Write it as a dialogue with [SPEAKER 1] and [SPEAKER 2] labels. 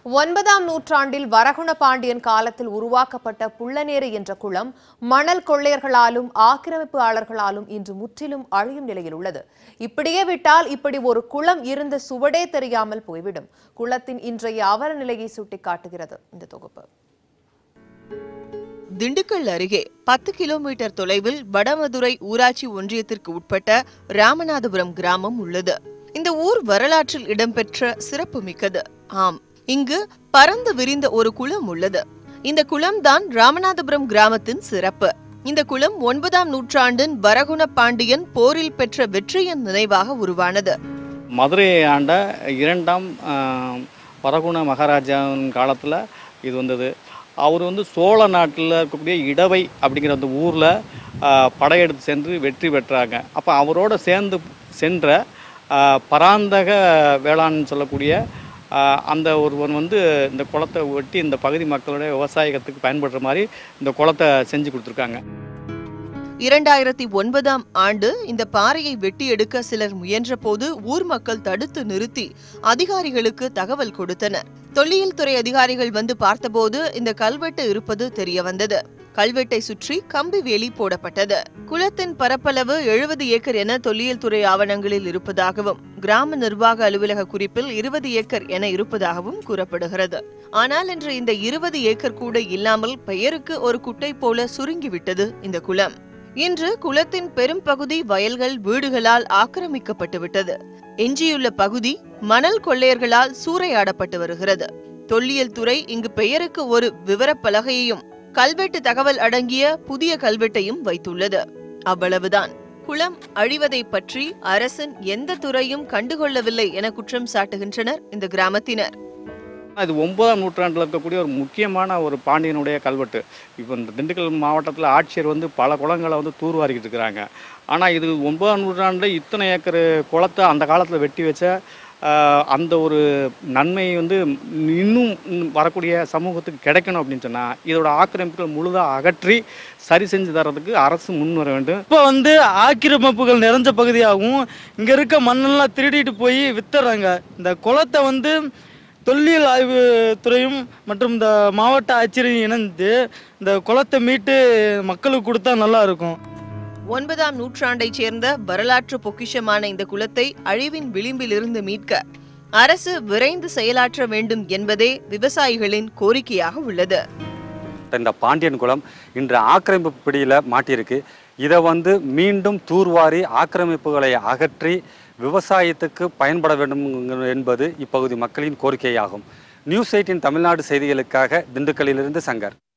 [SPEAKER 1] ஒன்பதாம் நூற்றாண்டில் வரகுண பாண்டியன் காலத்தில் உருவாக்கப்பட்ட புள்ளநேரு என்ற குளம் மணல் கொள்ளையர்களாலும் ஆக்கிரமிப்பாளர்களாலும் இன்று முற்றிலும் அழியும் நிலையில் உள்ளது இப்படியே விட்டால் இப்படி ஒரு குளம் இருந்த சுவடே தெரியாமல் போய்விடும் குளத்தின் இன்றைய அவல நிலையை சுட்டிக்காட்டுகிறது இந்த தொகுப்பு
[SPEAKER 2] திண்டுக்கல் அருகே பத்து கிலோமீட்டர் தொலைவில் வடமதுரை ஊராட்சி ஒன்றியத்திற்கு உட்பட்ட ராமநாதபுரம் கிராமம் உள்ளது இந்த ஊர் வரலாற்றில் இடம்பெற்ற சிறப்பு மிக்கது ஆம் இங்கு பறந்து விரிந்த ஒரு குளம் உள்ளது இந்த குளம்தான் ராமநாதபுரம் கிராமத்தின் சிறப்பு இந்த குளம் ஒன்பதாம் நூற்றாண்டின் வரகுண பாண்டியன் போரில் பெற்ற வெற்றியின் நினைவாக உருவானது
[SPEAKER 3] மதுரையை ஆண்ட இரண்டாம் ஆஹ், வரகுண மகாராஜாவின் காலத்தில் இது வந்தது அவர் வந்து சோழ நாட்டில் இருக்கக்கூடிய இடவை அப்படிங்கிற அந்த ஊரில் படையெடுத்து சென்று வெற்றி பெற்றாங்க அப்போ அவரோட சேர்ந்து சென்ற ஆஹ், பராந்தக வேளாண் சொல்லக்கூடிய ஆஹ், அந்த ஒருவன் வந்து இந்த குளத்தை வெட்டி இந்த பகுதி மக்களுடைய விவசாயத்துக்கு பயன்படுற மாதிரி இந்த குளத்தை செஞ்சு கொடுத்துருக்காங்க
[SPEAKER 2] இரண்டாயிரத்தி ஒன்பதாம் ஆண்டு இந்த பாறையை வெட்டி எடுக்க சிலர் முயன்றபோது ஊர் மக்கள் தடுத்து நிறுத்தி அதிகாரிகளுக்கு தகவல் கொடுத்தனர் தொல்லியல் துறை அதிகாரிகள் வந்து பார்த்தபோது இந்த கல்வெட்டு இருப்பது தெரிய வந்தது கல்வெட்டை சுற்றி கம்பி வேலி போடப்பட்டது குளத்தின் பரப்பளவு எழுபது ஏக்கர் என தொல்லியல் துறை ஆவணங்களில் இருப்பதாகவும் கிராம நிர்வாக அலுவலக குறிப்பில் இருபது ஏக்கர் என இருப்பதாகவும் கூறப்படுகிறது ஆனால் இன்று இந்த இருபது ஏக்கர் கூட இல்லாமல் பெயருக்கு ஒரு குட்டை போல சுருங்கிவிட்டது இந்த குளம் இன்று குளத்தின் பெரும் பகுதி வயல்கள் வீடுகளால் ஆக்கிரமிக்கப்பட்டு விட்டது எஞ்சியுள்ள பகுதி மணல் கொள்ளையர்களால் சூறையாடப்பட்டு வருகிறது தொல்லியல் துறை இங்கு பெயருக்கு ஒரு விவரப் பலகையையும் கல்வெட்டு தகவல் அடங்கிய புதிய கல்வெட்டையும் வைத்துள்ளது அவ்வளவுதான் குளம் அழிவதை பற்றி அரசின் எந்த துறையும் கண்டுகொள்ளவில்லை என குற்றம் சாட்டுகின்றனர் இந்த கிராமத்தினர்
[SPEAKER 3] இது ஒன்பதாம் நூற்றாண்டில் இருக்கக்கூடிய ஒரு முக்கியமான ஒரு பாண்டியனுடைய கல்வெட்டு இப்போ இந்த திண்டுக்கல் மாவட்டத்தில் ஆட்சியர் வந்து பல குளங்களை வந்து தூர்வாரிக்கிட்டு இருக்கிறாங்க ஆனால் இது ஒன்பதாம் நூற்றாண்டில் இத்தனை ஏக்கர் குளத்தை அந்த காலத்தில் வெட்டி வச்ச ஆஹ், அந்த ஒரு நன்மை வந்து இன்னும் இன்னும் வரக்கூடிய சமூகத்துக்கு கிடைக்கணும் அப்படின்னு சொன்னால் இதோட ஆக்கிரமிப்புகள் முழுதாக அகற்றி சரி செஞ்சு தரதுக்கு அரசு முன் வர வேண்டும்
[SPEAKER 4] இப்போ வந்து ஆக்கிரமிப்புகள் நிறைஞ்ச பகுதியாகவும் இங்கே இருக்க மண்ணெல்லாம் திருடிட்டு போய் வித்துறாங்க இந்த குளத்தை வந்து தொல்லியல் ஆய்வு துறையும் மற்றும் இந்த மாவட்ட ஆட்சியரையும் இணைந்து இந்த குளத்தை மீட்டு மக்களுக்கு கொடுத்தா நல்லா இருக்கும்
[SPEAKER 2] ஒன்பதாம் நூற்றாண்டைச் சேர்ந்த வரலாற்று பொக்கிஷமான இந்த குலத்தை அழிவின் விளிம்பிலிருந்து மீட்க அரசு விரைந்து செயலாற்ற வேண்டும் என்பதே விவசாயிகளின் கோரிக்கையாக உள்ளது
[SPEAKER 5] இந்த பாண்டியன் குளம் இன்று ஆக்கிரமிப்பு பிடியில் மாட்டியிருக்கு இதை வந்து மீண்டும் தூர்வாரி ஆக்கிரமிப்புகளை அகற்றி விவசாயத்துக்கு பயன்பட வேண்டும் என்பது இப்பகுதி மக்களின் கோரிக்கையாகும் நியூஸ் எயிட்டின் தமிழ்நாடு செய்திகளுக்காக திண்டுக்கல்லிலிருந்து சங்கர்